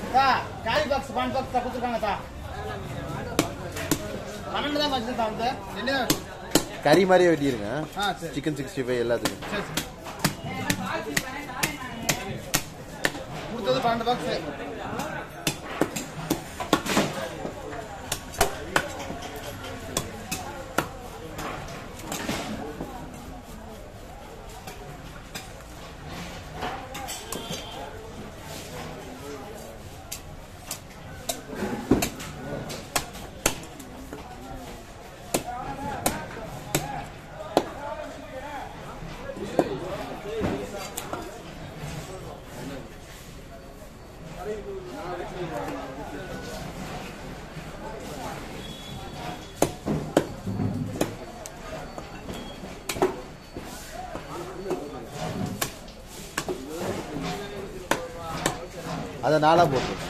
தா காலி பாக்ஸ் பான் பாக்ஸ் தான் கொடுத்துருக்காங்க தா பன்னெண்டு தான் வச்சுருக்கா வந்து என்ன கறி மாதிரியே வெட்டிடுங்க ஆ சரி சிக்கன் சிக்ஸ்டி ஃபைவ் எல்லாத்துக்கும் சரி சரி கொடுத்தது பன்னெண்டு பாக்ஸ் அதை நாளாக போட்டுருங்க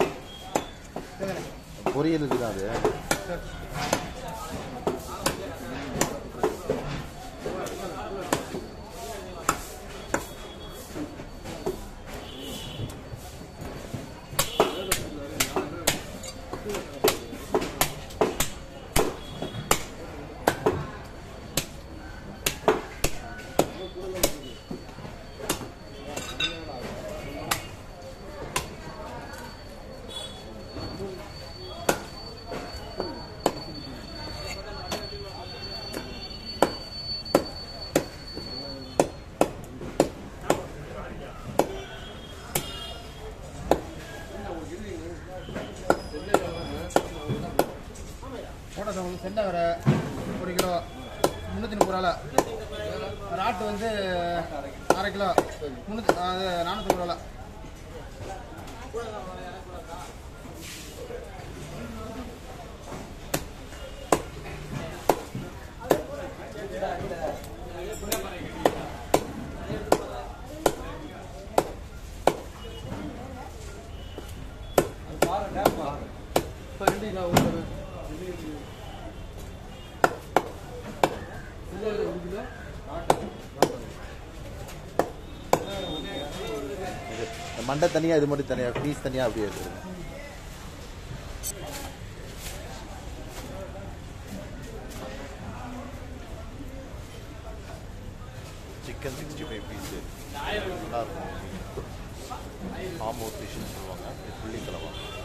பொரியலுக்கு தான் அது போட்டோ உங்களுக்கு செண்டை வர ஒரு கிலோ முந்நூற்றி முப்பது ரூபால ராட்டு வந்து அரை கிலோ முந்நூற்றி அது நானூற்றி ரூபால இது இந்த மண்டை தனியாக இது மட்டும் தனியாக பீஸ் தனியாக அப்படியே எடுத்துருங்க சிக்கன் சிக்ஸ்டி ஃபைவ் பீஸு நல்லா இருக்கும் ஆமோ ஃபிஷ்னு சொல்லுவாங்க இது புள்ளி கலவா